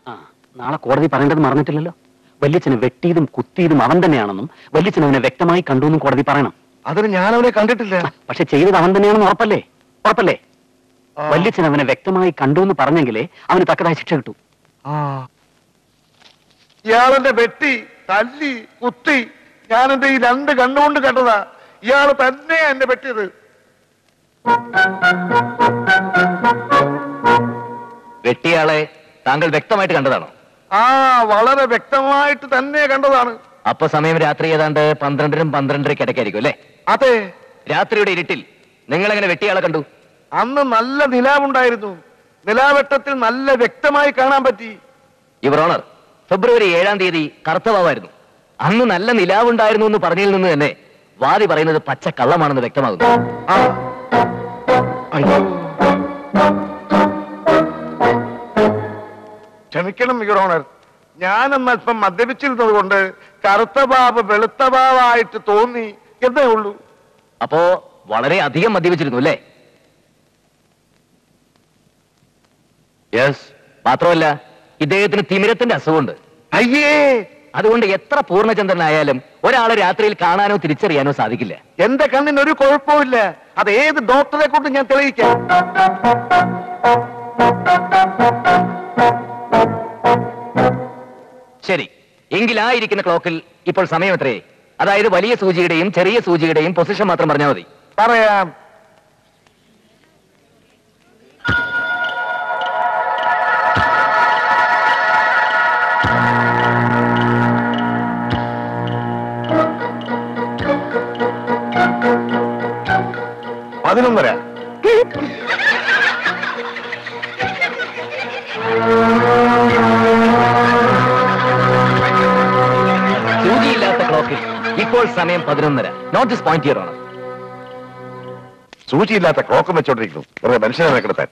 ആ നാളെ കോടതി പറയേണ്ടത് മറന്നിട്ടില്ലല്ലോ വല്യച്ഛനെ വെട്ടിയതും കുത്തിയതും അവൻ തന്നെയാണെന്നും വല്യച്ഛൻ അവനെ വ്യക്തമായി കണ്ടു എന്നും കോടതി പറയണം അതിന് ഞാൻ അവനെ കണ്ടിട്ടില്ല പക്ഷെ ചെയ്തത് അവൻ തന്നെയാണെന്ന് ഉറപ്പല്ലേ ഉറപ്പല്ലേ ആ. വല്യച്ഛൻ അവനെ വ്യക്തമായി കണ്ടു എന്ന് പറഞ്ഞെങ്കിലേ അവന് തക്കതായ ശിക്ഷ കിട്ടൂ ഇയാളെന്റെ വെട്ടി തല്ലി കുത്തി ഞാൻ എന്റെ ഈ രണ്ട് കണ്ണുകൊണ്ട് കണ്ടതാ ഇയാള് തന്നെയാ എന്നെ വെട്ടിയത് വെട്ടിയാളെ താങ്കൾ വ്യക്തമായിട്ട് കണ്ടതാണോ ആ വളരെ വ്യക്തമായിട്ട് തന്നെ കണ്ടതാണ് അപ്പൊ സമയം രാത്രി ഏതാണ്ട് പന്ത്രണ്ടിനും പന്ത്രണ്ടരയ്ക്ക് ഇടയ്ക്കായിരിക്കും അല്ലേ അതെ രാത്രിയുടെ ഇരുട്ടിൽ നിങ്ങൾ എങ്ങനെ വെട്ടിയാളെ കണ്ടു അന്ന് നല്ല നിലാവുണ്ടായിരുന്നു നിലാവെട്ടത്തിൽ നല്ല വ്യക്തമായി കാണാൻ പറ്റി യുവർ ഓണർ ഫെബ്രുവരി ഏഴാം തീയതി കറുത്തവാവായിരുന്നു അന്ന് നല്ല നിലാവുണ്ടായിരുന്നു എന്ന് പറഞ്ഞതിൽ നിന്ന് തന്നെ വാദി പറയുന്നത് പച്ച കള്ളമാണെന്ന് വ്യക്തമാകുന്നു ആ അയ്യോ ക്ഷമിക്കണം യുവർ ഓണർ ഞാനന്ന് അല്പം മദ്യപിച്ചിരുന്നത് കൊണ്ട് കറുത്ത ബാബ് വെളുത്ത ബാബായിട്ട് തോന്നി എന്നേ ഉള്ളൂ അപ്പോ വളരെ അധികം മദ്യപിച്ചിരുന്നു അല്ലേ യെസ് മാത്രമല്ല ഇദ്ദേഹത്തിന് തിമിരത്തിന്റെ അസുഖമുണ്ട് അയ്യേ അതുകൊണ്ട് എത്ര പൂർണ്ണചന്ദ്രനായാലും ഒരാളെ രാത്രിയിൽ കാണാനോ തിരിച്ചറിയാനോ സാധിക്കില്ല എന്റെ കണ്ണിന് ഒരു കുഴപ്പമില്ല അത് ഏത് ഡോക്ടറെ കൊണ്ട് ഞാൻ തെളിയിക്കാം ശരി എങ്കിൽ ആ ഇരിക്കുന്ന ക്ലോക്കിൽ ഇപ്പോൾ സമയം എത്രയായി അതായത് വലിയ സൂചിയുടെയും ചെറിയ സൂചിയുടെയും പൊസിഷൻ മാത്രം പറഞ്ഞാൽ മതി പറയാം പതിനൊന്നര സൂചിയില്ലാത്ത ക്ലോക്കിൽ ഇപ്പോൾ സമയം പതിനൊന്നര നോട്ട് ദിസ് പോയിന്റ് ഇയർ ആണ് സൂചിയില്ലാത്ത ക്ലോക്കം വെച്ചോണ്ടിരിക്കുന്നു വെറുതെ മനുഷ്യനെ മെനക്കെടുത്താൻ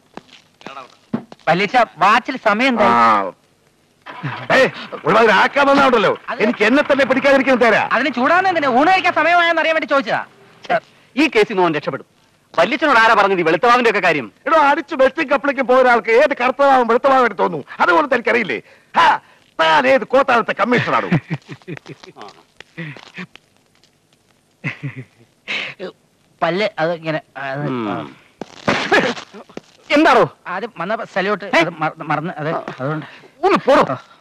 വലിയ വാച്ചിൽ സമയം ആ. ഏയ്, ഒരുമാതിരി ആക്കാൻ വന്നാണ്ടല്ലോ എനിക്ക് എന്നെ തന്നെ പിടിക്കാതിരിക്കാൻ തരാ അതിന് ചൂടാകുന്നതിന് ഊണ് കഴിക്കാൻ സമയമായെന്ന് അറിയാൻ വേണ്ടി ചോദിച്ചതാ ഈ കേസിൽ നിന്ന് അവൻ രക്ഷപ്പെടും വല്യച്ഛനോട് ആരാ പറഞ്ഞത് ഈ വെളുത്തവാവിന്റെ ഒക്കെ കാര്യം എടോ അടിച്ച് വെട്ടിങ് കപ്പിളിക്ക് പോയ ഒരാൾക്ക് ഏത് കറുത്തതാവും വെളുത്തതാവായിട്ട് തോന്നുന്നു അതുപോലെ എനിക്കറിയില്ലേ ഹാ, താൻ ഏത് കോത്താഴത്തെ കമ്മീഷണറാണോ പല്ല് അത് ഇങ്ങനെ അത് ഉം. എന്താണോ ആദ്യം വന്ന സല്യൂട്ട് അത് മറന്ന് മറന്ന് അത് അതുകൊണ്ട് ഒന്ന് പോടോ